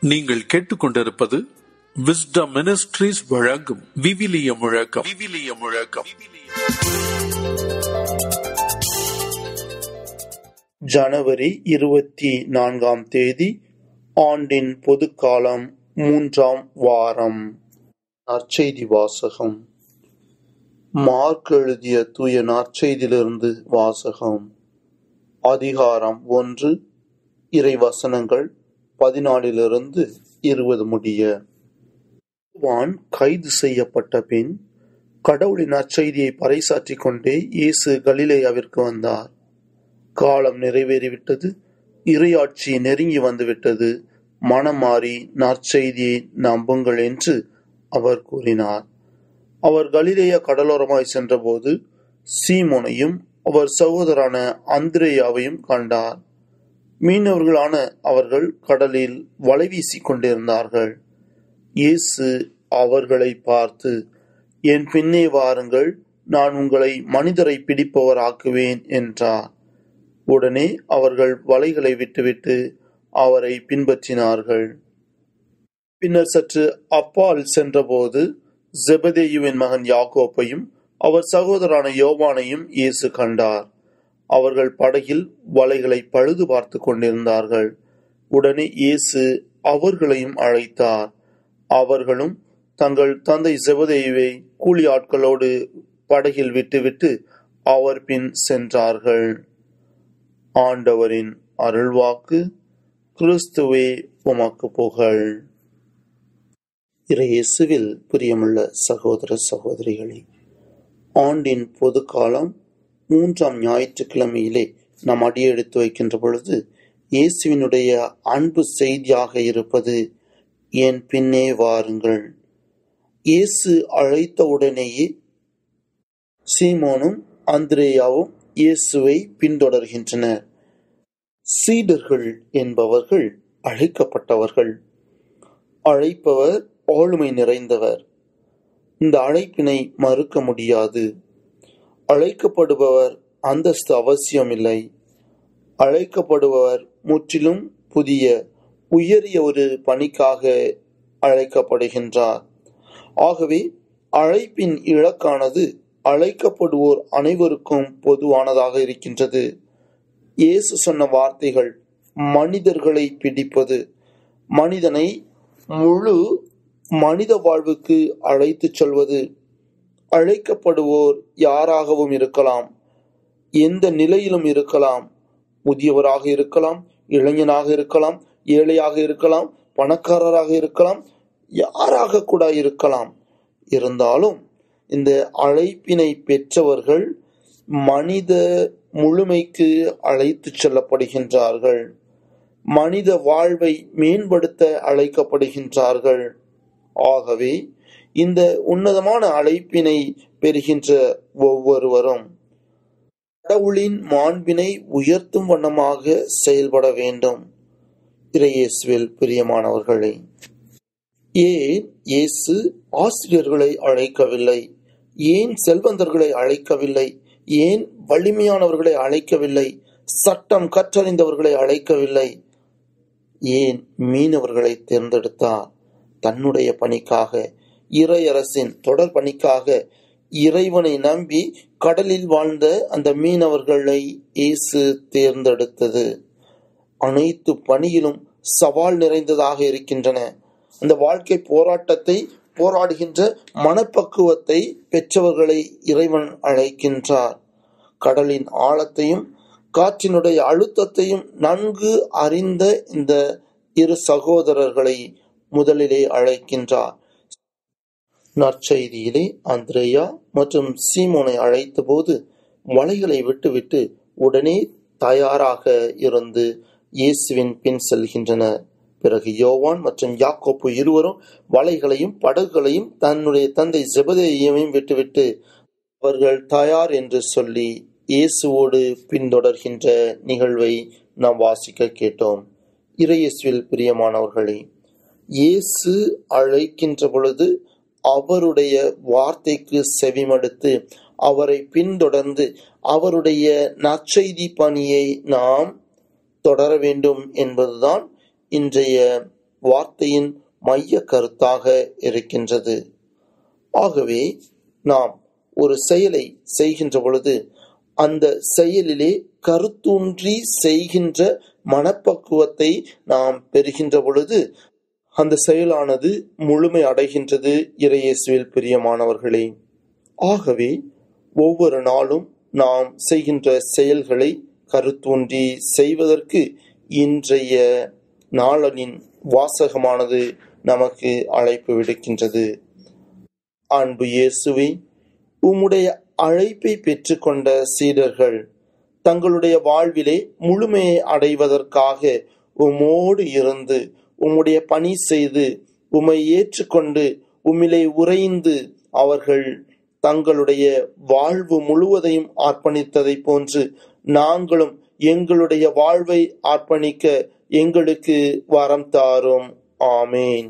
நீங்கள் கேட்டுக்கொண்டிருப்பது wisdom ministries வழங்கும் விவிலிய முழக்கம் விவிலிய முழக்கம் ஜனவரி இருபத்தி நான்காம் தேதி ஆண்டின் பொதுக்காலம் மூன்றாம் வாரம் நற்செய்தி வாசகம் மார்க் எழுதிய தூய நற்செய்தியிலிருந்து வாசகம் அதிகாரம் ஒன்று இறை வசனங்கள் பதினாலிலிருந்து இருபது முடிய வான் கைது செய்யப்பட்ட பின் கடவுளின் நற்செய்தியை பறைசாற்றிக் கொண்டே இயேசு கலிலேயாவிற்கு வந்தார் காலம் நிறைவேறிவிட்டது இறையாட்சி நெருங்கி வந்துவிட்டது மனம் மாறி நற்செய்தியை நம்புங்கள் என்று அவர் கூறினார் அவர் கலிலேய கடலோரமாய் சென்றபோது சீமோனையும் அவர் சகோதரான அந்திரேயாவையும் கண்டார் மீனவர்களான அவர்கள் கடலில் வலை வீசிக் கொண்டிருந்தார்கள் இயேசு அவர்களை பார்த்து என் பின்னே வாருங்கள் நான் உங்களை மனிதரை பிடிப்பவர் ஆக்குவேன் என்றார் உடனே அவர்கள் வலைகளை விட்டுவிட்டு அவரை பின்பற்றினார்கள் பின்னர் சற்று அப்பால் சென்றபோது ஜெபதேயுவின் மகன் யாக்கோப்பையும் அவர் சகோதரான யோவானையும் இயேசு கண்டார் அவர்கள் படகில் வலைகளை பழுது பார்த்து கொண்டிருந்தார்கள் உடனே இயேசு அவர்களையும் அழைத்தார் அவர்களும் தங்கள் தந்தை ஜெபதேயுவை கூலி ஆட்களோடு படகில் விட்டுவிட்டு அவர் பின் சென்றார்கள் ஆண்டவரின் அருள்வாக்கு கிறிஸ்துவே உமக்கு புகழ் இறையேசுவில் பிரியமுள்ள சகோதர சகோதரிகளே ஆண்டின் பொது காலம் மூன்றாம் ஞாயிற்றுக்கிழமையிலே நாம் அடியெடுத்து வைக்கின்ற பொழுது இயேசுவினுடைய அன்பு செய்தியாக இருப்பது என் பின்னே வாருங்கள் இயேசு அழைத்த உடனேயே சீமோனும் அந்திரேயாவும் இயேசுவை பின்தொடர்கின்றனர் சீடர்கள் என்பவர்கள் அழைக்கப்பட்டவர்கள் அழைப்பவர் ஆளுமை நிறைந்தவர் இந்த அழைப்பினை மறுக்க முடியாது அழைக்கப்படுபவர் அந்தஸ்து அவசியமில்லை அழைக்கப்படுபவர் முற்றிலும் புதிய உயரிய ஒரு பணிக்காக அழைக்கப்படுகின்றார் ஆகவே அழைப்பின் இலக்கானது அழைக்கப்படுவோர் அனைவருக்கும் பொதுவானதாக இருக்கின்றது இயேசு சொன்ன வார்த்தைகள் மனிதர்களை பிடிப்பது மனிதனை முழு மனித வாழ்வுக்கு அழைத்துச் செல்வது அழைக்கப்படுவோர் யாராகவும் இருக்கலாம் எந்த நிலையிலும் இருக்கலாம் முதியவராக இருக்கலாம் இளைஞனாக இருக்கலாம் ஏழையாக இருக்கலாம் பணக்காரராக இருக்கலாம் யாராக கூட இருக்கலாம் இருந்தாலும் இந்த அழைப்பினை பெற்றவர்கள் மனித முழுமைக்கு அழைத்து செல்லப்படுகின்றார்கள் மனித வாழ்வை மேம்படுத்த அழைக்கப்படுகின்றார்கள் ஆகவே இந்த உன்னதமான அழைப்பினை பெறுகின்ற ஒவ்வொருவரும் கடவுளின் மாண்பினை உயர்த்தும் வண்ணமாக செயல்பட வேண்டும் இறையேசுவில் பிரியமானவர்களே ஏன் இயேசு ஆசிரியர்களை அழைக்கவில்லை ஏன் செல்வந்தர்களை அழைக்கவில்லை ஏன் வலிமையானவர்களை அழைக்கவில்லை சட்டம் கற்றறிந்தவர்களை அழைக்கவில்லை ஏன் மீனவர்களை தேர்ந்தெடுத்தார் தன்னுடைய பணிக்காக இறையரசின் தொடர் பணிக்காக இறைவனை நம்பி கடலில் வாழ்ந்த அந்த மீனவர்களை இயேசு தேர்ந்தெடுத்தது அனைத்து பணியிலும் சவால் நிறைந்ததாக இருக்கின்றன அந்த வாழ்க்கை போராட்டத்தை போராடுகின்ற மனப்பக்குவத்தை பெற்றவர்களை இறைவன் அழைக்கின்றார் கடலின் ஆழத்தையும் காற்றினுடைய அழுத்தத்தையும் நன்கு அறிந்த இந்த இரு சகோதரர்களை முதலிலே அழைக்கின்றார் நற்செய்தியிலே அந்திரேயா மற்றும் சீமோனை அழைத்த போது வலைகளை விட்டுவிட்டு உடனே தயாராக இருந்து இயேசுவின் பின் செல்கின்றனர் பிறகு யோவான் மற்றும் யாக்கோப்பு இருவரும் வலைகளையும் படகுகளையும் தன்னுடைய தந்தை ஜெபதேயையும் விட்டுவிட்டு அவர்கள் தயார் என்று சொல்லி இயேசுவோடு பின்தொடர்கின்ற நிகழ்வை நாம் வாசிக்க கேட்டோம் இறையேசுவில் பிரியமானவர்களே இயேசு அழைக்கின்ற பொழுது அவருடைய வார்த்தைக்கு செவிமடுத்து அவரை பின்தொடர்ந்து அவருடைய நற்செய்தி பணியை நாம் தொடர வேண்டும் என்பதுதான் இன்றைய வார்த்தையின் மைய கருத்தாக இருக்கின்றது ஆகவே நாம் ஒரு செயலை செய்கின்ற பொழுது அந்த செயலிலே கருத்தூன்றி செய்கின்ற மனப்பக்குவத்தை நாம் பெறுகின்ற பொழுது அந்த செயலானது முழுமை அடைகின்றது இறையேசுவில் பிரியமானவர்களே ஆகவே ஒவ்வொரு நாளும் நாம் செய்கின்ற செயல்களை கருத்தூன்றி செய்வதற்கு இன்றைய நாளனின் வாசகமானது நமக்கு அழைப்பு விடுக்கின்றது அன்பு இயேசுவே உம்முடைய அழைப்பை பெற்றுக்கொண்ட சீடர்கள் தங்களுடைய வாழ்விலே முழுமையை அடைவதற்காக உம்மோடு இருந்து உம்முடைய பணி செய்து உம்மை ஏற்றுக்கொண்டு உம்மிலே உறைந்து அவர்கள் தங்களுடைய வாழ்வு முழுவதையும் அர்ப்பணித்ததை போன்று நாங்களும் எங்களுடைய வாழ்வை அர்ப்பணிக்க எங்களுக்கு வரம் தாரும் ஆமேன்